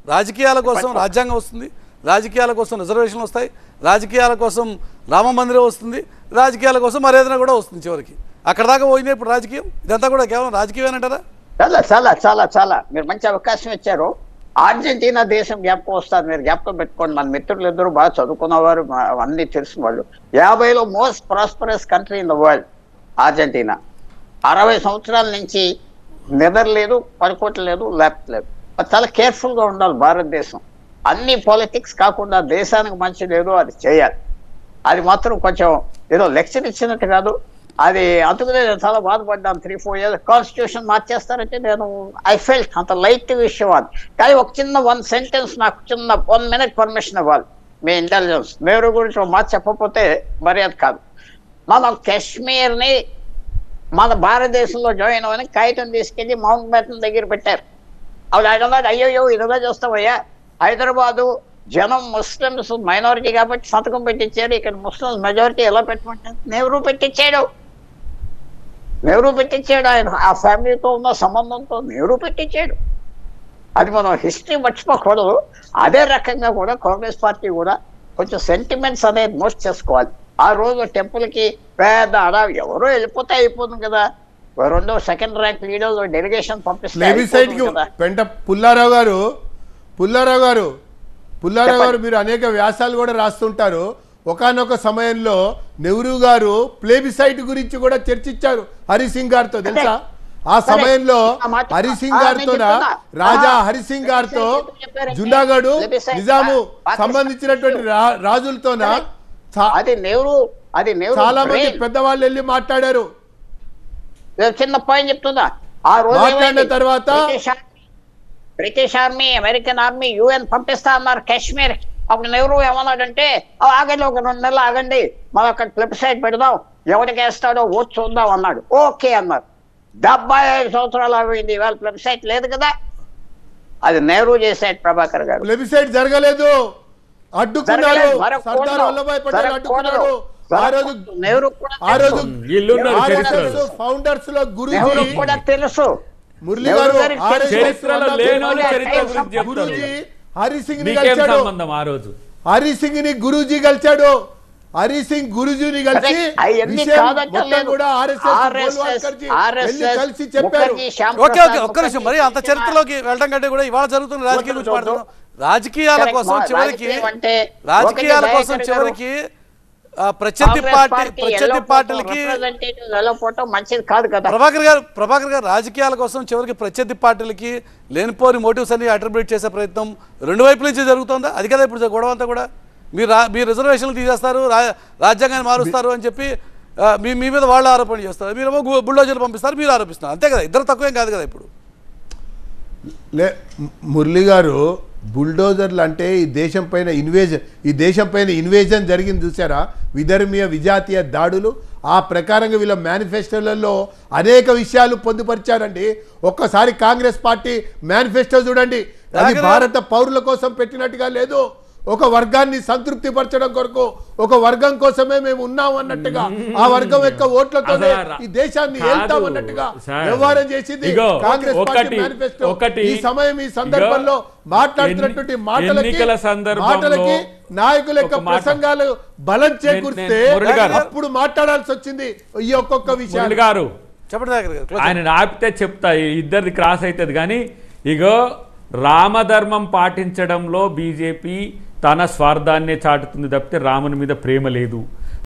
రాజకీయాల కోసం రాజ్యాంగం వస్తుంది రాజకీయాల కోసం రిజర్వేషన్లు వస్తాయి రాజకీయాల కోసం రామ మందిరం వస్తుంది రాజకీయాల కోసం మరేదైనా కూడా వస్తుంది చివరికి అక్కడ దాకా పోయినాయి ఇప్పుడు రాజకీయం ఇదంతా కూడా కేవలం రాజకీయమేనంటారా చాలా చాలా చాలా చాలా మీరు మంచి అవకాశం ఇచ్చారు అర్జెంటీనా దేశం జ్ఞాపకం వస్తారు మీరు జ్ఞాపకం పెట్టుకోండి మన మిత్రులు ఇద్దరు బాగా చదువుకున్నవారు మా- అన్ని తెలిసిన వాళ్ళు యాభైలో most prosperous country in the world Argentina అరవై సంవత్సరాల నుంచి నిద్రలేదు పడుకోవట్లేదు లేపట్లేదు మరి చాలా కేర్ఫుల్ గా ఉండాలి భారతదేశం అన్ని పాలిటిక్స్ కాకుండా దేశానికి మంచి లేదు అది చేయాలి అది మాత్రం కొంచెం ఏదో లెక్చర్ ఇచ్చినట్టు కాదు అది అందుకనే నేను చాలా బాధపడ్డాను త్రీ ఫోర్ ఇయర్స్ కాన్స్టిట్యూషన్ మార్చేస్తారంటే నేను ఐ ఫెల్ట్ అంత లైట్ విషయం అది కానీ ఒక చిన్న వన్ సెంటెన్స్ నాకు చిన్న వన్ మినిట్ పర్మిషన్ ఇవ్వాలి మీ ఇంటెలిజెన్స్ నెహ్రూ గురించి ఒక మాట చెప్పకపోతే మర్యాద కాదు మనం కాశ్మీర్ని మన భారతదేశంలో జాయిన్ అవ్వని కాగితం తీసుకెళ్లి మౌంట్ బ్యాటన్ దగ్గర పెట్టారు అప్పుడు ఆయన అన్నాడు అయ్యో ఇదిగా చూస్తామయ్యా హైదరాబాదు జనం ముస్లిమ్స్ మైనారిటీ కాబట్టి సంతకం పెట్టించారు ఇక్కడ ముస్లిమ్స్ మెజారిటీ ఎలా పెట్టమంటారు నెహ్రూ పెట్టించాడు నెహ్రూ పెట్టించాడు ఆయన ఆ ఫ్యామిలీతో ఉన్న సంబంధంతో నెహ్రూ పెట్టించాడు అది మనం హిస్టరీ మర్చిపోకూడదు అదే రకంగా కూడా కాంగ్రెస్ పార్టీ కూడా కొంచెం సెంటిమెంట్స్ అనేది నోట్ చేసుకోవాలి ఆ రోజు టెంపుల్ కి పెద్ద అడా ఎవరో వెళ్ళిపోతే అయిపోతుంది కదా ఓ రెండో సెకండ్ ర్యాంక్ లీడర్ డెలిగేషన్ పంపిస్తే ప్లేబిసైట్ కి అయిపోతుంది కదా. పెంట పుల్లారావు గారు పుల్లారావు గారు పుల్లారావు గారు మీరు అనేక వ్యాసాలు కూడా రాస్తుంటారు ఒకానొక సమయంలో నెహ్రూ గారు ప్లేబిసైట్ గురించి కూడా చర్చించారు హరి సింగ్ గారితో తెలుసా ఆ సరే. సమయంలో ఆ మాట- హరి సింగ్ ఆ, నేను గారితో చెప్తున్నా. రాజా ఆ, హరి సింగ్ గారితో ఎందుకు చెప్పారంటే, జునాగఢ్ ప్లేబిసైట్ నిజాము పాకిస్తాన్ సంబంధించినటువంటి రా- రాజులతోన చా- అది నెహ్రూ అది నెహ్రూ చాలా మంది brain. పెద్దవాళ్ళు వెళ్ళి మాట్లాడారు నేను చిన్న పాయింట్ చెప్తున్నా ఆ రోజు మాట్లాడిన ఏమైంది? తర్వాత British army British army American army UN పంపిస్తా అన్నారు కాశ్మీర్ అప్పుడు నెహ్రూ ఏమన్నాడంటే "ఆ, ఆగండి ఒక రెండు నెలలు ఆగండి మనం అక్కడ వెబ్సైట్ పెడదాం ఎవరికి వేస్తాడో ఓట్ చూద్దాం అన్నాడు ఓకే అన్నారు డెబ్బై ఐదు సంవత్సరాలు అయింది ఇవాళ వెబ్సైట్ లేదు కదా అది నెహ్రూ చేశాడు ప్రభాకర్ గారు ప్లెబిసైట్ జరగలేదు అడ్డుకున్నారు జరగలేదు, జరగకూడదు. సర్దార్ వల్లభాయ్ పటేల్ జరగకూడదు. అడ్డుకున్నాడు ఆ రోజు జరగకూడదు. నెహ్రూ కూడా ఆ రోజు వీళ్ళున్నారు చరిత్రలో. ఫౌండర్స్ లో నెహ్రూ గురూజీ కూడా తెలుసు మురళి నెహ్రూ గారు గారికి RSS చరిత్రలో వల్ల లేని వాళ్ళు గురూజీ చరిత్ర గురించి చెప్తారు గురూజీ హరి సింగ్ ని మీకేం కలిశాడు సంబంధం ఆ రోజు హరి సింగ్ ని గురూజీ కలిశాడు హరి సింగ్ గురూజీని కలిసి అదే, అవన్నీ విషయం కాదటం మొత్తం లేదు. కూడా ఆర్ఎస్ఎస్ RSS, వెళ్ళి RSS, కలిసి చెప్పారు ముఖర్జీ, శ్యామ్ ఓకే ఓకే ప్రసాద్ ఒక్క నిమిషం ముఖర్జీ మరి అంత చేసిన- చరిత్రలోకి వెళ్ళడం కంటే కూడా ఇవాళ జరుగుతున్న రాజకీయం గురించి వద్దు, వద్దు. మాట్లాడుతున్నాం రాజకీయాల Correct, కోసం మా చివరికి రాజకీయం అంటే రాజకీయాల ఒకటి కోసం దయాకర్ గారు, చివరికి ఆ, ప్రత్యర్థి కాంగ్రెస్ పార్టీ పార్టీ ప్రత్యర్థి వెళ్ళకపోవటం, పార్టీలకి representatives వెళ్ళకపోవటం మంచిది కాదు కదా ప్రభాకర్ గారు ప్రభాకర్ గారు రాజకీయాల కోసం చివరికి ప్రత్యర్థి పార్టీలకి లేనిపోని మోటివ్స్ అన్ని అట్రిబ్యూట్ చేసే ప్రయత్నం రెండు వైపుల నుంచి జరుగుతుందా అది కదా ఇప్పుడు గొడవ అంతా కూడా మీరు రా మీరు రిజర్వేషన్లు తీసేస్తారు రా రాజ్యాంగాన్ని మారుస్తారు అని చెప్పి ఆ, మీ మీ మీద వాళ్ళు ఆరోపణ చేస్తారు మీరేమో గు- బుల్డోజర్లు పంపిస్తారు మీరు ఆరోపిస్తున్నారు అంతే కదా ఇద్దరు తక్కువేం కాదు కదా ఇప్పుడు లే ము- మురళి గారు బుల్డోజర్లు అంటే ఈ దేశం పైన ఇన్వేజన్ ఈ దేశం పైన ఇన్వేజన్ జరిగింది చూసారా విధర్మీయ విజాతీయ దాడులు ఆ ప్రకారంగా వీళ్ళ మేనిఫెస్టోలలో అనేక విషయాలు పొందుపరిచారండి ఒక్కసారి కాంగ్రెస్ పార్టీ మేనిఫెస్టో చూడండి అది రాఘవ- భారత పౌరుల కోసం పెట్టినట్టుగా లేదు ఒక వర్గాన్ని సంతృప్తి పరచడం కొరకు ఒక వర్గం కోసమే మేము ఉన్నాం అన్నట్టుగా ఆ వర్గం యొక్క ఓట్లతోనే అసలు ఈ దేశాన్ని కాదు, వెళ్తాం అన్నట్టుగా సార్. వ్యవహారం చేసింది ఇగో, కాంగ్రెస్ పార్టీ ఒకటి- మేనిఫెస్టో ఒకటి- ఈ సమయం ఈ సందర్భంలో ఇగో, మాట్లాడుతున్నటువంటి ఎన్ని- మాటలకి ఎన్నికల సందర్భంలో మాటలకి నాయకుల యొక్క ఒక మాట. ప్రసంగాలు బలం చేకూరిస్తే నేను- మురళి గారు. అప్పుడు మాట్లాడాల్సి వచ్చింది ఈ ఒక్కొక్క మురళి విషయాలు గారు చెప్పండి దగ్గర గారు close ఆయన ఆపితే చెప్తా ఈ ఇద్దరిది క్రాస్ అవుతుంది కానీ ఇగో రామధర్మం పాటించడంలో బీజేపీ తన స్వార్థాన్నే చాటుతుంది తప్పితే రాముని మీద ప్రేమ లేదు